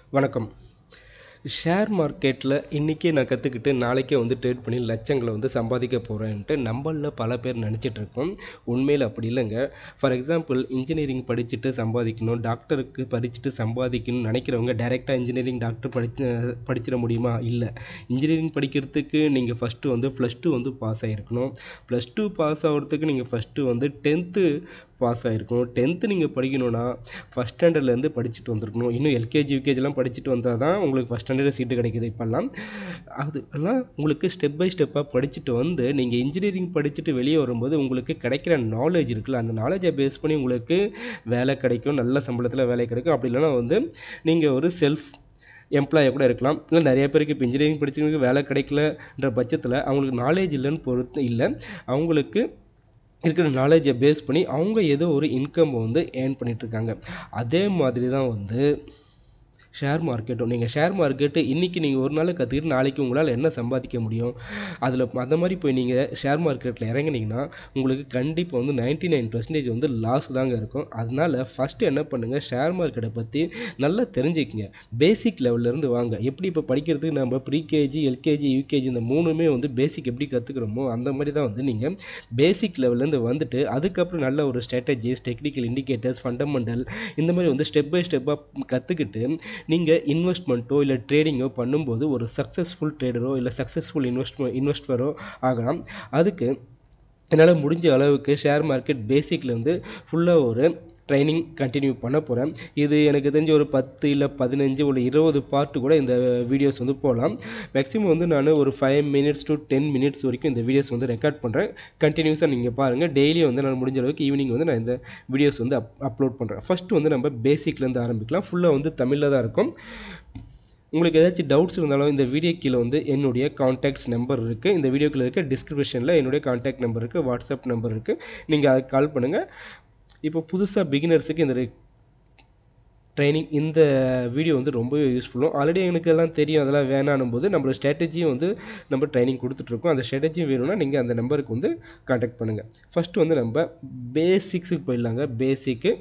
வணக்கம் ஷேர் மார்க்கெட்டில் இன்றைக்கே நான் கற்றுக்கிட்டு நாளைக்கே வந்து ட்ரேட் பண்ணி லட்சங்களை வந்து சம்பாதிக்க போகிறேன்ட்டு நம்மளில் பல பேர் நினச்சிட்டு இருக்கோம் உண்மையில் அப்படி இல்லைங்க ஃபார் எக்ஸாம்பிள் இன்ஜினியரிங் படிச்சுட்டு சம்பாதிக்கணும் டாக்டருக்கு படிச்சுட்டு சம்பாதிக்கணும்னு நினைக்கிறவங்க டைரெக்டாக இன்ஜினியரிங் டாக்டர் படிச்சு படிச்சிட முடியுமா இல்லை இன்ஜினியரிங் படிக்கிறதுக்கு நீங்கள் ஃபஸ்ட்டு வந்து ப்ளஸ் டூ வந்து பாஸ் ஆகிருக்கணும் ப்ளஸ் டூ பாஸ் ஆகிறதுக்கு நீங்கள் ஃபஸ்ட்டு வந்து டென்த்து பாஸ் ஆகிருக்கணும் டென்த்து நீங்கள் படிக்கணும்னா ஃபஸ்ட் ஸ்டாண்டர்ட்லேருந்து படிச்சுட்டு வந்திருக்கணும் இன்னும் எல்கேஜி யூகேஜிலாம் படிச்சுட்டு வந்தால் தான் உங்களுக்கு ஃபஸ்ட் ஸ்டாண்டர்ட் சீட்டு கிடைக்குது இப்போல்லாம் அது எல்லாம் உங்களுக்கு ஸ்டெப் பை ஸ்டெப்பாக படிச்சுட்டு வந்து நீங்கள் இன்ஜினியரிங் படிச்சுட்டு வெளியே வரும்போது உங்களுக்கு கிடைக்கிற நாலேஜ் இருக்குல்ல அந்த நாலேஜை பேஸ் பண்ணி உங்களுக்கு வேலை கிடைக்கும் நல்ல சம்பளத்தில் வேலை கிடைக்கும் அப்படி இல்லைன்னா வந்து நீங்கள் ஒரு செல்ஃப் எம்ப்ளாயாக கூட இருக்கலாம் இல்லை நிறைய பேருக்கு இப்போ இன்ஜினியரிங் படிச்சவங்களுக்கு வேலை கிடைக்கலன்ற பட்சத்தில் அவங்களுக்கு நாலேஜ் இல்லைன்னு பொறுத்து இல்லை அவங்களுக்கு இருக்கிற நாலேஜை பேஸ் பண்ணி அவங்க ஏதோ ஒரு இன்கம் வந்து ஏர்ன் பண்ணிகிட்ருக்காங்க அதே மாதிரி தான் வந்து ஷேர் மார்க்கெட்டும் நீங்கள் ஷேர் மார்க்கெட்டு இன்றைக்கி நீங்கள் ஒரு நாள் கற்றுக்கிட்டு நாளைக்கு உங்களால் என்ன சம்பாதிக்க முடியும் அதில் அந்த மாதிரி போய் நீங்கள் ஷேர் மார்க்கெட்டில் இறங்குனீங்கன்னா உங்களுக்கு கண்டிப்பாக வந்து நைன்ட்டி நைன் பர்சன்டேஜ் வந்து லாஸ் தாங்க இருக்கும் அதனால் ஃபஸ்ட்டு என்ன பண்ணுங்கள் ஷேர் மார்க்கெட்டை பற்றி நல்லா தெரிஞ்சுக்கங்க பேசிக் லெவல்லேருந்து வாங்க எப்படி இப்போ படிக்கிறதுக்கு நம்ம ப்ரீகேஜி எல்கேஜி யூகேஜி இந்த மூணுமே வந்து பேசிக் எப்படி கற்றுக்குறோமோ அந்த மாதிரி தான் வந்து நீங்கள் பேசிக் லெவல்லேருந்து வந்துட்டு அதுக்கப்புறம் நல்ல ஒரு ஸ்ட்ராட்டஜிஸ் டெக்னிக்கல் இண்டிகேட்டர்ஸ் ஃபண்டமெண்டல் இந்த மாதிரி வந்து ஸ்டெப் பை ஸ்டெப்பாக கற்றுக்கிட்டு நீங்கள் இன்வெஸ்ட்மெண்ட்டோ இல்லை ட்ரேடிங்கோ பண்ணும்போது ஒரு சக்ஸஸ்ஃபுல் ட்ரேடரோ இல்லை சக்ஸஸ்ஃபுல் இன்வெஸ்ட்மெ இன்வெஸ்டரோ ஆகலாம் அதுக்கு என்னால் முடிஞ்ச அளவுக்கு ஷேர் மார்க்கெட் பேசிக்லேருந்து ஃபுல்லாக ஒரு ட்ரைனிங் கண்டினியூ பண்ண போகிறேன் இது எனக்கு தெரிஞ்ச ஒரு பத்து இல்லை பதினஞ்சு ஒரு இருபது பார்ட்டு கூட இந்த வீடியோஸ் வந்து போகலாம் மேக்ஸிமம் வந்து நான் ஒரு five minutes to ten minutes வரைக்கும் இந்த வீடியோஸ் வந்து ரெக்கார்ட் பண்ணுறேன் கண்டினியூஸாக நீங்கள் பாருங்கள் டெய்லி வந்து நான் முடிஞ்ச அளவுக்கு ஈவினிங் வந்து நான் இந்த வீடியோஸ் வந்து அப் அப்லோட் பண்ணுறேன் ஃபஸ்ட்டு வந்து நம்ம பேசிக்லேருந்து ஆரம்பிக்கலாம் ஃபுல்லாக வந்து தமிழில் தான் இருக்கும் உங்களுக்கு ஏதாச்சும் டவுட்ஸ் இருந்தாலும் இந்த வீடியோ கீழே வந்து என்னுடைய காண்டாக்ட்ஸ் நம்பர் இருக்குது இந்த வீடியோக்குள்ள இருக்க டிஸ்கிரிப்ஷனில் என்னுடைய காண்டாக்ட் நம்பர் இருக்குது வாட்ஸ்அப் நம்பர் இருக்குது நீங்கள் அதுக்கு கால் பண்ணுங்கள் இப்போ புதுசாக பிகினர்ஸுக்கு இந்த ட்ரைனிங் இந்த வீடியோ வந்து ரொம்பவே யூஸ்ஃபுல்லும் ஆல்ரெடி எனக்கு எல்லாம் தெரியும் அதெல்லாம் வேணானும் போது நம்மளோட ஸ்ட்ராட்டஜியும் வந்து நம்ம ட்ரைனிங் கொடுத்துட்ருக்கோம் அந்த ஸ்ட்ராட்டஜியும் வேணும்னா நீங்கள் அந்த நம்பருக்கு வந்து காண்டாக்ட் பண்ணுங்கள் ஃபஸ்ட்டு வந்து நம்ம பேசிக்ஸுக்கு போயிடலாங்க பேசிக்கு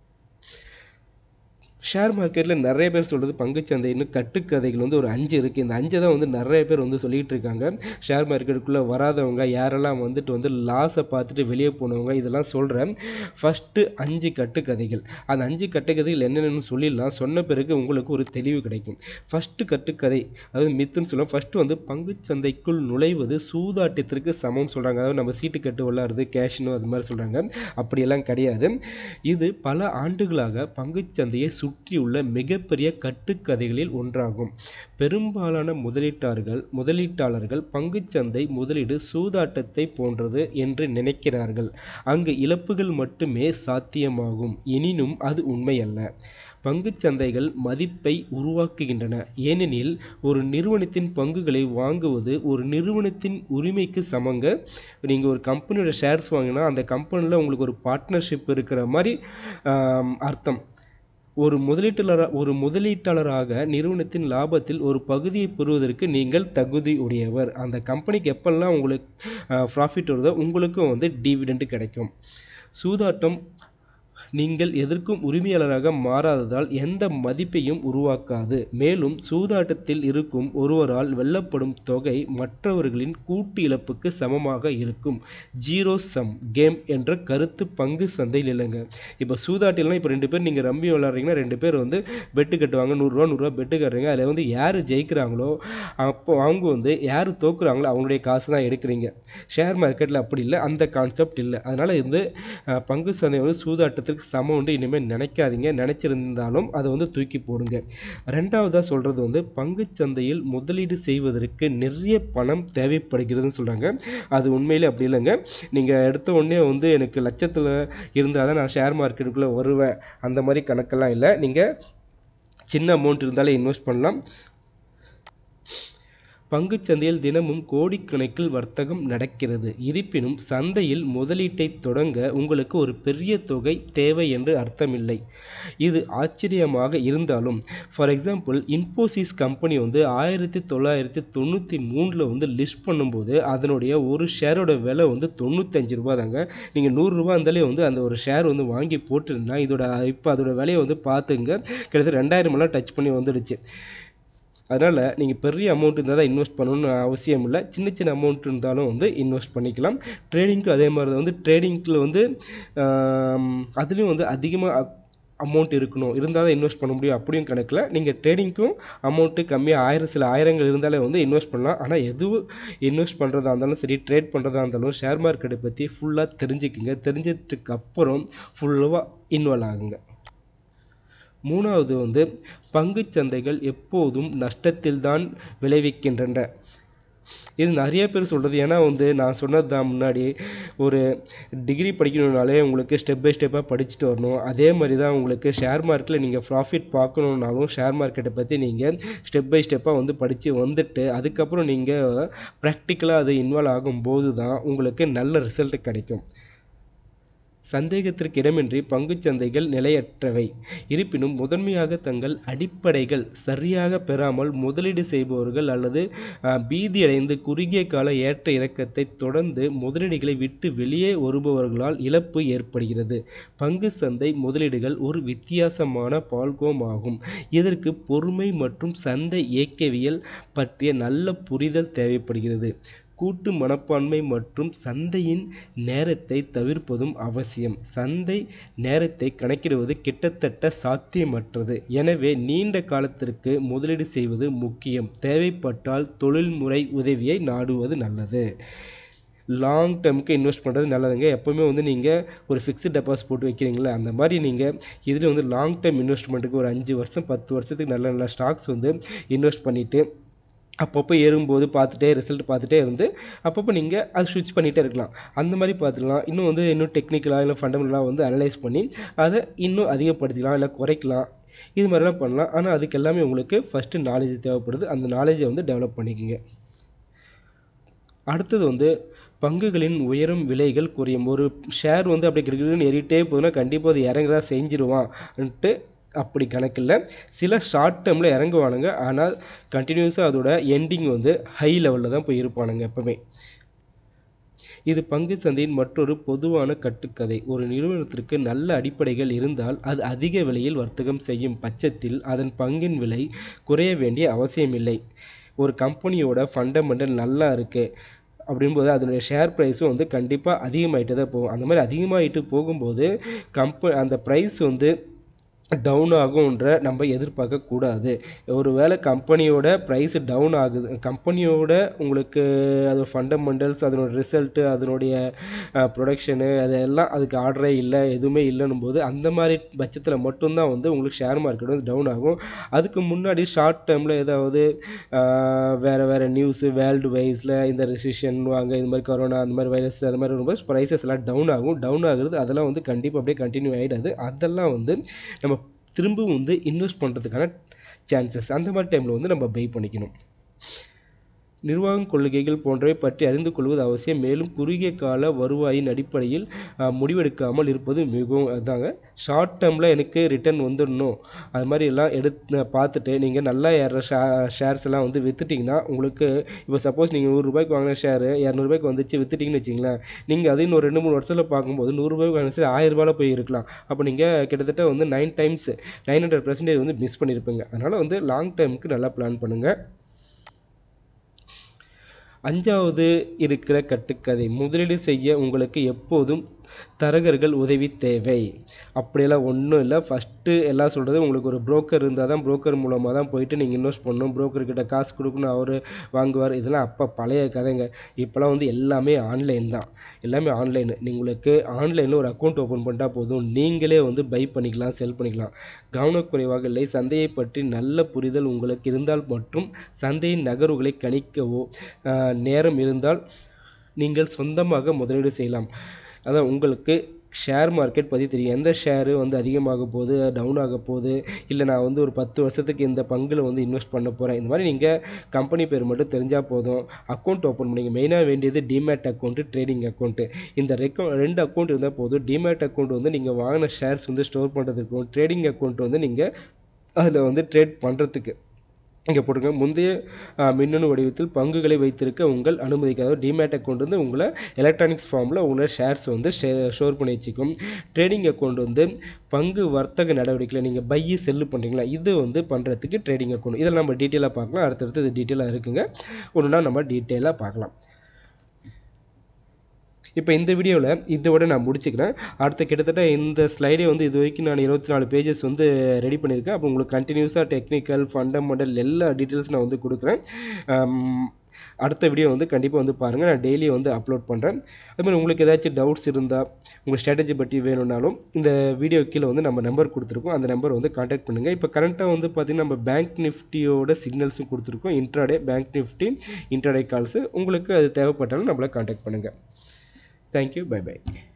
ஷேர் மார்க்கெட்டில் நிறைய பேர் சொல்கிறது பங்குச்சந்தைன்னு கட்டுக்கதைகள் வந்து ஒரு அஞ்சு இருக்குது இந்த அஞ்சை தான் வந்து நிறைய பேர் வந்து சொல்லிகிட்டு இருக்காங்க ஷேர் மார்க்கெட்டுக்குள்ளே வராதவங்க யாரெல்லாம் வந்துட்டு வந்து லாஸை பார்த்துட்டு வெளியே போனவங்க இதெல்லாம் சொல்கிறேன் ஃபஸ்ட்டு அஞ்சு கட்டுக்கதைகள் அந்த அஞ்சு கட்டுக்கதைகள் என்னென்னு சொல்லிடலாம் சொன்ன பிறகு உங்களுக்கு ஒரு தெளிவு கிடைக்கும் ஃபஸ்ட்டு கட்டுக்கதை அதாவது மித்துன்னு சொல்லுவோம் ஃபஸ்ட்டு வந்து பங்குச்சந்தைக்குள் நுழைவது சூதாட்டத்திற்கு சமம் சொல்கிறாங்க அதாவது நம்ம சீட்டு கட்டு விளாடுறது கேஷ்னு அது மாதிரி சொல்கிறாங்க அப்படியெல்லாம் கிடையாது இது பல ஆண்டுகளாக பங்குச்சந்தையை சுற்றியுள்ள மிகப்பெரிய கட்டுக்கதைகளில் ஒன்றாகும் பெரும்பாலான முதலீட்டாளர்கள் முதலீட்டாளர்கள் பங்குச்சந்தை முதலீடு சூதாட்டத்தை போன்றது என்று நினைக்கிறார்கள் அங்கு இழப்புகள் மட்டுமே சாத்தியமாகும் எனினும் அது உண்மையல்ல பங்குச்சந்தைகள் மதிப்பை உருவாக்குகின்றன ஏனெனில் ஒரு நிறுவனத்தின் பங்குகளை வாங்குவது ஒரு நிறுவனத்தின் உரிமைக்கு சமங்க நீங்கள் ஒரு கம்பெனியோட ஷேர்ஸ் வாங்கினா அந்த கம்பெனியில் உங்களுக்கு ஒரு பார்ட்னர்ஷிப் இருக்கிற மாதிரி அர்த்தம் ஒரு முதலீட்டாளராக ஒரு முதலீட்டாளராக நிறுவனத்தின் லாபத்தில் ஒரு பகுதியை பெறுவதற்கு நீங்கள் தகுதி உடையவர் அந்த கம்பெனிக்கு எப்பெல்லாம் உங்களுக்கு ப்ராஃபிட் வருதோ உங்களுக்கும் வந்து டிவிடெண்ட் கிடைக்கும் சூதாட்டம் நீங்கள் எதற்கும் உரிமையாளராக மாறாததால் எந்த மதிப்பையும் உருவாக்காது மேலும் சூதாட்டத்தில் இருக்கும் ஒருவரால் வெல்லப்படும் தொகை மற்றவர்களின் கூட்டு இழப்புக்கு சமமாக இருக்கும் ஜீரோ சம் கேம் என்ற கருத்து பங்கு சந்தையில் இல்லைங்க இப்போ சூதாட்டிலாம் இப்போ ரெண்டு பேர் நீங்கள் ரம்பி விளாட்றீங்கன்னா ரெண்டு பேர் வந்து பெட்டு கட்டுவாங்க நூறுரூவா நூறுரூவா பெட்டு கட்டுறீங்க அதில் வந்து யார் ஜெயிக்கிறாங்களோ அப்போ அவங்க வந்து யார் தோக்குறாங்களோ அவங்களுடைய காசு தான் எடுக்கிறீங்க ஷேர் மார்க்கெட்டில் அப்படி இல்லை அந்த கான்செப்ட் இல்லை அதனால் வந்து பங்கு சந்தை வந்து சூதாட்டத்திற்கு சமம் வந்து இனிமேல் நினைக்காதீங்க நினச்சிருந்தாலும் அதை வந்து தூக்கி போடுங்க ரெண்டாவதாக சொல்கிறது வந்து பங்குச்சந்தையில் முதலீடு செய்வதற்கு நிறைய பணம் தேவைப்படுகிறதுன்னு சொல்கிறாங்க அது உண்மையிலே அப்படி இல்லைங்க நீங்கள் எடுத்த உடனே வந்து எனக்கு லட்சத்தில் இருந்தால் தான் நான் ஷேர் மார்க்கெட்டுக்குள்ளே வருவேன் அந்த மாதிரி கணக்கெல்லாம் இல்லை நீங்கள் சின்ன அமௌண்ட் இருந்தாலே இன்வெஸ்ட் பண்ணலாம் பங்குச் சந்தையில் தினமும் கோடிக்கணக்கில் வர்த்தகம் நடக்கிறது இருப்பினும் சந்தையில் முதலீட்டை தொடங்க உங்களுக்கு ஒரு பெரிய தொகை தேவை என்று அர்த்தமில்லை இது ஆச்சரியமாக இருந்தாலும் ஃபார் எக்ஸாம்பிள் இன்ஃபோசிஸ் கம்பெனி வந்து ஆயிரத்தி தொள்ளாயிரத்தி தொண்ணூற்றி மூணில் வந்து லிஸ்ட் பண்ணும்போது அதனுடைய ஒரு ஷேரோட விலை வந்து தொண்ணூத்தஞ்சு ரூபா தாங்க நீங்கள் நூறுரூவா இருந்தாலே வந்து அந்த ஒரு ஷேர் வந்து வாங்கி போட்டிருந்தா இதோட இப்போ அதோட விலையை வந்து பார்த்துங்க கிட்டத்தட்ட ரெண்டாயிரமெல்லாம் டச் பண்ணி வந்துடுச்சு அதனால் நீங்கள் பெரிய அமௌண்ட் இருந்தால் தான் இன்வெஸ்ட் பண்ணணும்னு அவசியம் இல்லை சின்ன சின்ன அமௌண்ட் இருந்தாலும் வந்து இன்வெஸ்ட் பண்ணிக்கலாம் ட்ரேடிங்க்கு அதே மாதிரி தான் வந்து ட்ரேடிங்கில் வந்து அதுலேயும் வந்து அதிகமாக அமௌண்ட் இருக்கணும் இருந்தால் தான் இன்வெஸ்ட் பண்ண முடியும் அப்படியும் கணக்கில் நீங்கள் ட்ரேடிங்க்கும் அமௌண்ட்டு கம்மியாக ஆயிரம் சில ஆயிரங்கள் இருந்தாலே வந்து இன்வெஸ்ட் பண்ணலாம் ஆனால் எதுவும் இன்வெஸ்ட் பண்ணுறதா இருந்தாலும் சரி ட்ரேட் பண்ணுறதா இருந்தாலும் ஷேர் மார்க்கெட்டை பற்றி ஃபுல்லாக தெரிஞ்சுக்குங்க தெரிஞ்சதுக்கு அப்புறம் ஃபுல்லாக இன்வால்வ் ஆகுங்க மூணாவது வந்து பங்குச் சந்தைகள் எப்போதும் நஷ்டத்தில்தான் விளைவிக்கின்றன இது நிறைய பேர் சொல்கிறது ஏன்னா வந்து நான் சொன்னது தான் முன்னாடி ஒரு டிகிரி படிக்கணுன்னாலே உங்களுக்கு ஸ்டெப் பை ஸ்டெப்பாக படிச்சுட்டு வரணும் அதே மாதிரி தான் உங்களுக்கு ஷேர் மார்க்கெட்டில் நீங்கள் ப்ராஃபிட் பார்க்கணுன்னாலும் ஷேர் மார்க்கெட்டை பற்றி நீங்கள் ஸ்டெப் பை ஸ்டெப்பாக வந்து படித்து வந்துட்டு அதுக்கப்புறம் நீங்கள் ப்ராக்டிக்கலாக அது இன்வால்வ் ஆகும்போது தான் உங்களுக்கு நல்ல ரிசல்ட் கிடைக்கும் சந்தேகத்திற்கு இடமின்றி பங்குச் சந்தைகள் நிலையற்றவை இருப்பினும் முதன்மையாக தங்கள் அடிப்படைகள் சரியாக பெறாமல் முதலீடு செய்பவர்கள் அல்லது பீதியடைந்து குறுகிய கால ஏற்ற இறக்கத்தை தொடர்ந்து முதலீடுகளை விட்டு வெளியே வருபவர்களால் இழப்பு ஏற்படுகிறது பங்கு சந்தை முதலீடுகள் ஒரு வித்தியாசமான பால்கோம் ஆகும் இதற்கு பொறுமை மற்றும் சந்தை இயக்கவியல் பற்றிய நல்ல புரிதல் தேவைப்படுகிறது கூட்டு மனப்பான்மை மற்றும் சந்தையின் நேரத்தை தவிர்ப்பதும் அவசியம் சந்தை நேரத்தை கணக்கிடுவது கிட்டத்தட்ட சாத்தியமற்றது எனவே நீண்ட காலத்திற்கு முதலீடு செய்வது முக்கியம் தேவைப்பட்டால் தொழில்முறை உதவியை நாடுவது நல்லது லாங் டேர்முக்கு இன்வெஸ்ட் பண்ணுறது நல்லதுங்க எப்போவுமே வந்து நீங்கள் ஒரு ஃபிக்ஸ்டு டெபாசிட் போட்டு வைக்கிறீங்களா அந்த மாதிரி நீங்கள் இதில் வந்து லாங் டேர்ம் இன்வெஸ்ட்மெண்ட்டுக்கு ஒரு அஞ்சு வருஷம் பத்து வருஷத்துக்கு நல்ல நல்ல ஸ்டாக்ஸ் வந்து இன்வெஸ்ட் பண்ணிவிட்டு அப்பப்போ ஏறும்போது பார்த்துட்டே ரிசல்ட் பார்த்துட்டே இருந்து அப்பப்போ நீங்கள் அது ஸ்விட்ச் பண்ணிகிட்டே இருக்கலாம் அந்த மாதிரி பார்த்துக்கலாம் இன்னும் வந்து இன்னும் டெக்னிக்கலாக இல்லை ஃபண்டமெண்டலாக வந்து அனலைஸ் பண்ணி அதை இன்னும் அதிகப்படுத்திக்கலாம் இல்லை குறைக்கலாம் இது மாதிரிலாம் பண்ணலாம் ஆனால் அதுக்கு எல்லாமே உங்களுக்கு ஃபஸ்ட்டு நாலேஜ் தேவைப்படுது அந்த நாலேஜை வந்து டெவலப் பண்ணிக்கோங்க அடுத்தது வந்து பங்குகளின் உயரும் விலைகள் குறையும் ஒரு ஷேர் வந்து அப்படி கிடுகிடுன்னு ஏறிட்டே போகுதுன்னா கண்டிப்பாக அது இறங்க தான் செஞ்சிருவான்ட்டு அப்படி கணக்கில் சில ஷார்ட் டேர்மில் இறங்குவானுங்க ஆனால் கண்டினியூஸாக அதோட எண்டிங் வந்து ஹை லெவலில் தான் போய் இருப்பானுங்க எப்போவுமே இது பங்கு சந்தையின் மற்றொரு பொதுவான கட்டுக்கதை ஒரு நிறுவனத்திற்கு நல்ல அடிப்படைகள் இருந்தால் அது அதிக விலையில் வர்த்தகம் செய்யும் பட்சத்தில் அதன் பங்கின் விலை குறைய வேண்டிய அவசியமில்லை ஒரு கம்பெனியோட ஃபண்டமெண்டல் நல்லா இருக்குது அப்படிங்கும்போது அதனுடைய ஷேர் ப்ரைஸும் வந்து கண்டிப்பாக அதிகமாகிட்டு தான் போகும் அந்த மாதிரி அதிகமாகிட்டு போகும்போது கம்ப அந்த ப்ரைஸ் வந்து டவுன் ஆகுன்ற நம்ம எதிர்பார்க்கக்கூடாது ஒரு வேளை கம்பெனியோட ப்ரைஸ் டவுன் ஆகுது கம்பெனியோட உங்களுக்கு அது ஃபண்டமெண்டல்ஸ் அதனோட ரிசல்ட்டு அதனுடைய ப்ரொடக்ஷனு அதெல்லாம் அதுக்கு ஆர்டரே இல்லை எதுவுமே இல்லைன்னும் போது அந்த மாதிரி பட்சத்தில் மட்டும்தான் வந்து உங்களுக்கு ஷேர் மார்க்கெட் வந்து டவுன் ஆகும் அதுக்கு முன்னாடி ஷார்ட் டேர்மில் ஏதாவது வேறு வேறு நியூஸு வேர்ல்டு வைஸில் இந்த ரெசிஷன் வாங்க இந்த மாதிரி கொரோனா அந்த மாதிரி வைரஸ் அந்த மாதிரி வரும்போது ப்ரைஸஸ் எல்லாம் டவுன் ஆகும் டவுன் ஆகுறது அதெல்லாம் வந்து கண்டிப்பாக அப்படியே கண்டினியூ ஆகிடாது அதெல்லாம் வந்து நம்ம திரும்பவும் வந்து இன்வெஸ்ட் பண்ணுறதுக்கான சான்சஸ் அந்த மாதிரி டைமில் வந்து நம்ம பை பண்ணிக்கணும் நிர்வாகம் கொள்கைகள் போன்றவை பற்றி அறிந்து கொள்வது அவசியம் மேலும் குறுகிய கால வருவாயின் அடிப்படையில் முடிவெடுக்காமல் இருப்பது மிகவும் அதாங்க ஷார்ட் டேர்மில் எனக்கு ரிட்டர்ன் வந்துடணும் அது மாதிரி எல்லாம் எடுத்து பார்த்துட்டு நீங்கள் நல்லா ஏற ஷே ஷேர்ஸ் எல்லாம் வந்து விற்றுட்டிங்கன்னா உங்களுக்கு இப்போ சப்போஸ் நீங்கள் நூறுரூபாய்க்கு வாங்கின ஷேரு இரநூறுபாய்க்கு வந்துச்சு விற்றுட்டிங்கன்னு வச்சிங்களேன் நீங்கள் அது இன்னும் ரெண்டு மூணு வருஷத்தில் பார்க்கும்போது நூறுரூபாய்க்கு வாங்கின ஷேர் ஆயிரரூபாவில் போய் இருக்கலாம் அப்போ நீங்கள் கிட்டத்தட்ட வந்து nine times nine hundred percentage வந்து மிஸ் பண்ணியிருப்பீங்க அதனால் வந்து லாங் டேர்முக்கு நல்லா பிளான் பண்ணுங்கள் அஞ்சாவது இருக்கிற கட்டுக்கதை முதலீடு செய்ய உங்களுக்கு எப்போதும் தரகர்கள் உதவி தேவை அப்படியெல்லாம் ஒன்றும் இல்லை ஃபஸ்ட்டு எல்லாம் சொல்கிறது உங்களுக்கு ஒரு புரோக்கர் இருந்தால் தான் புரோக்கர் மூலமாக தான் போயிட்டு நீங்கள் இன்வெஸ்ட் பண்ணணும் புரோக்கர்கிட்ட காசு கொடுக்கணும் அவர் வாங்குவார் இதெல்லாம் அப்போ பழைய கதைங்க இப்போலாம் வந்து எல்லாமே ஆன்லைன் தான் எல்லாமே ஆன்லைன் உங்களுக்கு ஆன்லைனில் ஒரு அக்கௌண்ட் ஓப்பன் பண்ணிட்டா போதும் நீங்களே வந்து பை பண்ணிக்கலாம் செல் பண்ணிக்கலாம் கவனக்குறைவாக இல்லை சந்தையை பற்றி நல்ல புரிதல் உங்களுக்கு இருந்தால் மற்றும் சந்தையின் நகர்வுகளை கணிக்கவோ நேரம் இருந்தால் நீங்கள் சொந்தமாக முதலீடு செய்யலாம் அதான் உங்களுக்கு ஷேர் மார்க்கெட் பற்றி தெரியும் எந்த ஷேரு வந்து அதிகமாக போகுது டவுன் ஆக போகுது இல்லை நான் வந்து ஒரு பத்து வருஷத்துக்கு இந்த பங்கில் வந்து இன்வெஸ்ட் பண்ண போகிறேன் இந்த மாதிரி நீங்கள் கம்பெனி பேர் மட்டும் தெரிஞ்சால் போதும் அக்கௌண்ட் ஓப்பன் பண்ணிங்க மெயினாக வேண்டியது டிமேட் அக்கௌண்ட்டு ட்ரேடிங் அக்கௌண்ட்டு இந்த ரெக்கோ ரெண்டு அக்கௌண்ட் இருந்தால் போதும் டிமேட் அக்கௌண்ட் வந்து நீங்கள் வாங்கின ஷேர்ஸ் வந்து ஸ்டோர் பண்ணுறதுக்கும் ட்ரேடிங் அக்கௌண்ட் வந்து நீங்கள் அதில் வந்து ட்ரேட் பண்ணுறதுக்கு இங்கே போட்டுங்க முந்தைய ஆ, மின்னணு வடிவத்தில் பங்குகளை வைத்திருக்க உங்கள் அனுமதிக்கு அதாவது டிமேட் அக்கௌண்ட் வந்து உங்களை எலக்ட்ரானிக்ஸ் ஃபார்மில் உங்களோட ஷேர்ஸ் வந்து ஸ்டோர் பண்ணி வச்சுக்கும் ட்ரேடிங் அக்கௌண்ட் வந்து பங்கு வர்த்தக நடவடிக்கையில் நீங்கள் பையி செல்லு பண்ணுறீங்களா இது வந்து பண்ணுறதுக்கு ட்ரேடிங் அக்கௌண்ட் இதில் நம்ம டீட்டெயிலாக பார்க்கலாம் அடுத்தடுத்து இது டீட்டெயிலாக இருக்குங்க ஒன்றுனா நம்ம டீட்டெயிலாக பார்க்கலாம் இப்போ இந்த வீடியோவில் இதோட நான் முடிச்சுக்கிறேன் அடுத்த கிட்டத்தட்ட இந்த ஸ்லைடே வந்து இது வரைக்கும் நான் இருபத்தி நாலு பேஜஸ் வந்து ரெடி பண்ணியிருக்கேன் அப்போ உங்களுக்கு கண்டினியூஸாக டெக்னிக்கல் ஃபண்டமெண்டல் எல்லா டீட்டெயில்ஸ் நான் வந்து கொடுக்குறேன் ஆம், அடுத்த வீடியோ வந்து கண்டிப்பாக வந்து பாருங்கள் நான் டெய்லி வந்து அப்லோட் பண்ணுறேன் அதுமாதிரி உங்களுக்கு ஏதாச்சும் டவுட்ஸ் இருந்தால் உங்கள் ஸ்ட்ராட்டஜி பற்றி வேணும்னாலும் இந்த வீடியோ கீழே வந்து நம்ம நம்பர் கொடுத்துருக்கோம் அந்த நம்பர் வந்து காண்டாக்ட் பண்ணுங்கள் இப்போ கரண்ட்டாக வந்து பார்த்திங்கன்னா நம்ம பேங்க் நிஃப்டியோட சிக்னல்ஸும் கொடுத்துருக்கோம் intraday bank Nifty intraday calls உங்களுக்கு அது தேவைப்பட்டாலும் நம்மளை காண்டாக்ட் பண்ணுங்கள் தேங்க்யூ பை பை